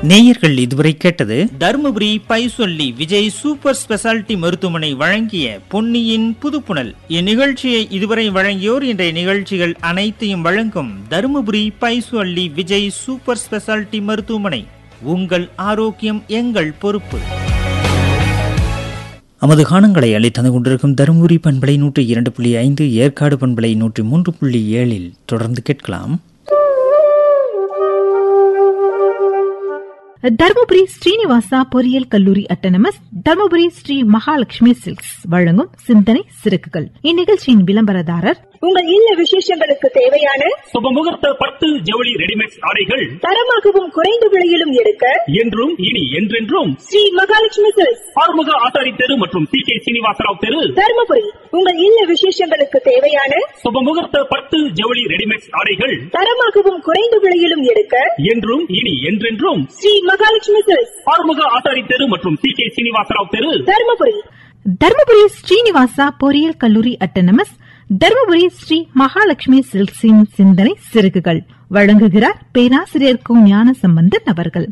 நேயர்கள் இதுவரை கேட்டது தருமபுரி பைசொல்லி விஜய் சூப்பர் ஸ்பெஷாலிட்டி மருத்துவமனை வழங்கிய பொன்னியின் புதுப்புணல் இந்நிகழ்ச்சியை இதுவரை வழங்கியோர் இன்றைய நிகழ்ச்சிகள் அனைத்தையும் வழங்கும் தருமபுரி பைசொல்லி விஜய் சூப்பர் ஸ்பெஷாலிட்டி மருத்துவமனை உங்கள் ஆரோக்கியம் எங்கள் பொறுப்பு நமது காணங்களை அளித்தந்து கொண்டிருக்கும் தருமபுரி பண்பலை நூற்றி இரண்டு புள்ளி ஐந்து ஏற்காடு பண்பலை நூற்றி மூன்று புள்ளி ஏழில் தொடர்ந்து கேட்கலாம் தர்மபுரி ஸ்ரீனிவாசா பொறியியல் கல்லூரி அட்டனமஸ் தர்மபுரி ஸ்ரீ மகாலட்சுமி சில்க்ஸ் வழங்கும் சிந்தனை சிறகுகள் இந்நிகழ்ச்சியின் விளம்பரதாரர் உங்கள் இல்ல விசேஷங்களுக்கு தேவையான சுபமுகூர்த்த பட்டு ஜவுளி ரெடிமேட் ஆடைகள் தரமாகவும் குறைந்த விலையிலும் எடுக்க என்றும் இனி என்றென்றும் ஸ்ரீ மகாலட்சுமி சில்க்ஸ் ஆறுமுக ஆசாரி தெரு மற்றும் சி கே சீனிவாசராவ் தெரு தருமபுரி உங்கள் இல்ல விசேஷங்களுக்கு தேவையான சுபமுகூர்த்த பட்டு ஜவுளி ரெடிமேட் ஆடைகள் தரமாகவும் குறைந்த விலையிலும் எடுக்க என்றும் இனி என்றென்றும் ஸ்ரீ மகாலட்சுமி சில்க்ஸ் ஆறுமுக ஆசாரி தெரு மற்றும் சி கே சீனிவாசராவ் தெரு தருமபுரி தர்மபுரி ஸ்ரீனிவாசா பொறியியல் கல்லூரி அட்டனமஸ் தர்மபுரி ஸ்ரீ மகாலட்சுமி சில்க்ஸின் சிந்தனை சிறகுகள் வழங்குகிறார் பேராசிரியர் கு ஞான சம்பந்தன் அவர்கள்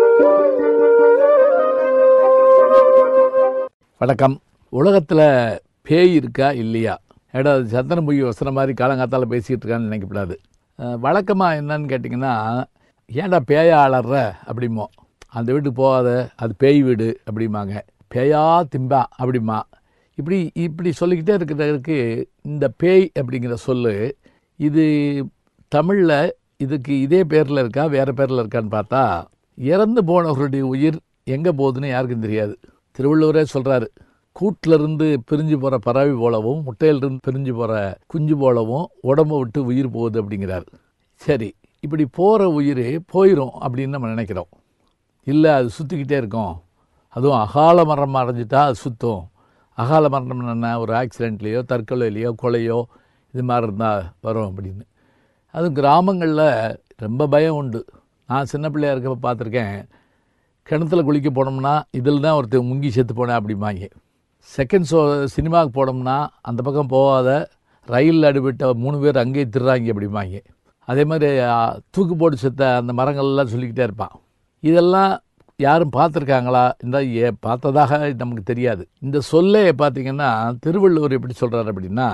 வணக்கம் உலகத்தில் பேய் இருக்கா இல்லையா ஏடா அது சந்தனமுகி வசனம் மாதிரி காலங்காத்தால் பேசிக்கிட்டு இருக்கான்னு நினைக்கப்படாது வழக்கமாக என்னன்னு கேட்டிங்கன்னா ஏன்டா பேயா அலற அப்படிமோ அந்த வீட்டுக்கு போகாத அது பேய் வீடு அப்படிம்பாங்க பேயா திம்பா அப்படிமா இப்படி இப்படி சொல்லிக்கிட்டே இருக்கிறதுக்கு இந்த பேய் அப்படிங்கிற சொல்லு இது தமிழில் இதுக்கு இதே பேரில் இருக்கா வேறு பேரில் இருக்கான்னு பார்த்தா இறந்து போனவர்களுடைய உயிர் எங்கே போகுதுன்னு யாருக்கும் தெரியாது திருவள்ளுவரே சொல்கிறாரு கூட்டிலிருந்து பிரிஞ்சு போகிற பறவை போலவும் முட்டையிலிருந்து பிரிஞ்சு போகிற குஞ்சு போலவும் உடம்பை விட்டு உயிர் போகுது அப்படிங்கிறார் சரி இப்படி போகிற உயிர் போயிடும் அப்படின்னு நம்ம நினைக்கிறோம் இல்லை அது சுற்றிக்கிட்டே இருக்கும் அதுவும் அகால மரணம் அடைஞ்சிட்டா அது சுற்றும் அகால மரணம் என்ன ஒரு ஆக்சிடெண்ட்லேயோ தற்கொலையிலையோ கொலையோ இது மாதிரி இருந்தால் வரும் அப்படின்னு அதுவும் கிராமங்களில் ரொம்ப பயம் உண்டு நான் சின்ன பிள்ளையா இருக்கப்ப பார்த்துருக்கேன் கிணத்துல குளிக்க போனோம்னா இதில் தான் ஒருத்தர் முங்கி செத்து போனேன் அப்படிம்பாங்க செகண்ட் ஷோ சினிமாவுக்கு போனோம்னா அந்த பக்கம் போகாத ரயிலில் அடிபட்ட மூணு பேர் அங்கேயே திருறாங்க அப்படிம்பாங்க அதே மாதிரி ஆ, தூக்கு போட்டு செத்த அந்த மரங்கள்லாம் சொல்லிக்கிட்டே இருப்பான் இதெல்லாம் யாரும் பார்த்துருக்காங்களா இந்த ஏ பார்த்ததாக நமக்கு தெரியாது இந்த சொல்லே பார்த்தீங்கன்னா திருவள்ளுவர் எப்படி சொல்கிறார் அப்படின்னா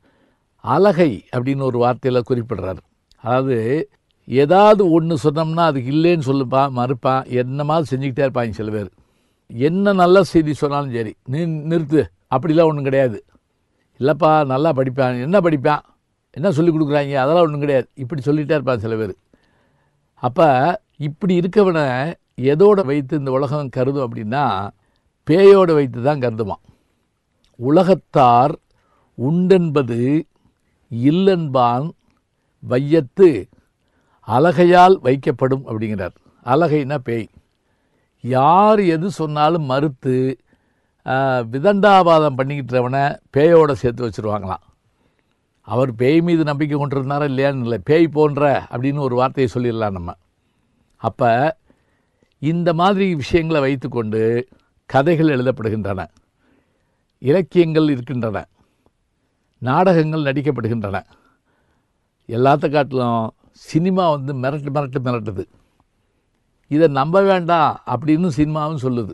அலகை அப்படின்னு ஒரு வார்த்தையில் குறிப்பிடுறாரு அதாவது ஏதாவது ஒன்று சொன்னோம்னா அதுக்கு இல்லைன்னு சொல்லுப்பான் மறுப்பான் என்னமாவது செஞ்சுக்கிட்டே இருப்பாங்க சில பேர் என்ன நல்ல செய்தி சொன்னாலும் சரி நீ நிறுத்து அப்படிலாம் ஒன்றும் கிடையாது இல்லைப்பா நல்லா படிப்பான் என்ன படிப்பான் என்ன சொல்லி கொடுக்குறாங்க அதெல்லாம் ஒன்றும் கிடையாது இப்படி சொல்லிகிட்டே இருப்பான் சில பேர் அப்போ இப்படி இருக்கவனை எதோட வைத்து இந்த உலகம் கருதும் அப்படின்னா பேயோடு வைத்து தான் கருதுமா உலகத்தார் உண்டென்பது இல்லென்பான் வையத்து அலகையால் வைக்கப்படும் அப்படிங்கிறார் அலகைனா பேய் யார் எது சொன்னாலும் மறுத்து ஆஹ், விதண்டாவாதம் பண்ணிக்கிட்டவனை பேயோட சேர்த்து வச்சுருவாங்களாம் அவர் பேய் மீது நம்பிக்கை கொண்டிருந்தாரா இல்லையான்னு இல்லை பேய் போன்ற அப்படின்னு ஒரு வார்த்தையை சொல்லிடலாம் நம்ம அப்போ இந்த மாதிரி விஷயங்களை வைத்துக்கொண்டு கதைகள் எழுதப்படுகின்றன இலக்கியங்கள் இருக்கின்றன நாடகங்கள் நடிக்கப்படுகின்றன எல்லாத்த காட்டிலும் சினிமா வந்து மிரட்டு மிரட்டு மிரட்டுது இதை நம்ப வேண்டாம் அப்படின்னு சினிமாவும் சொல்லுது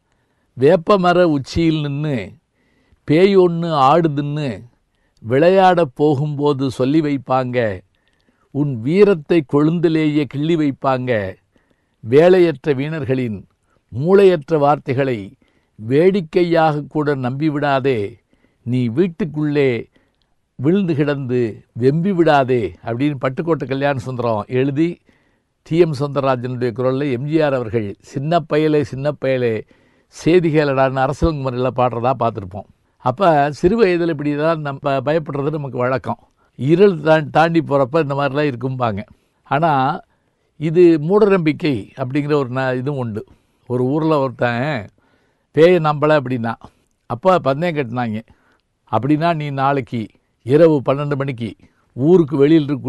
வேப்ப மர உச்சியில் நின்று பேய் ஒன்று ஆடுதுன்னு விளையாட போகும்போது சொல்லி வைப்பாங்க உன் வீரத்தை கொழுந்திலேயே கிள்ளி வைப்பாங்க வேலையற்ற வீணர்களின் மூளையற்ற வார்த்தைகளை வேடிக்கையாக கூட நம்பிவிடாதே நீ வீட்டுக்குள்ளே விழுந்து கிடந்து வெம்பி விடாதே அப்படின்னு பட்டுக்கோட்டை கல்யாண சுந்தரம் எழுதி டிஎம் சௌந்தரராஜனுடைய குரலில் எம்ஜிஆர் அவர்கள் சின்ன பயலே சின்ன பயலே சேதி கேளடான்னு அரசலங்கு முறையில் பாடுறதா பார்த்துருப்போம் அப்போ சிறு வயதில் இப்படி தான் நம்ம பயப்படுறது நமக்கு வழக்கம் இருள் தான் தாண்டி போகிறப்ப இந்த மாதிரிலாம் இருக்கும்பாங்க ஆனால் இது மூடநம்பிக்கை அப்படிங்கிற ஒரு ந இதுவும் உண்டு ஒரு ஊரில் ஒருத்தன் பேயை நம்பலை அப்படின்னா அப்போ பந்தயம் கட்டினாங்க அப்படின்னா நீ நாளைக்கு இரவு பன்னெண்டு மணிக்கு ஊருக்கு வெளியில் இருக்க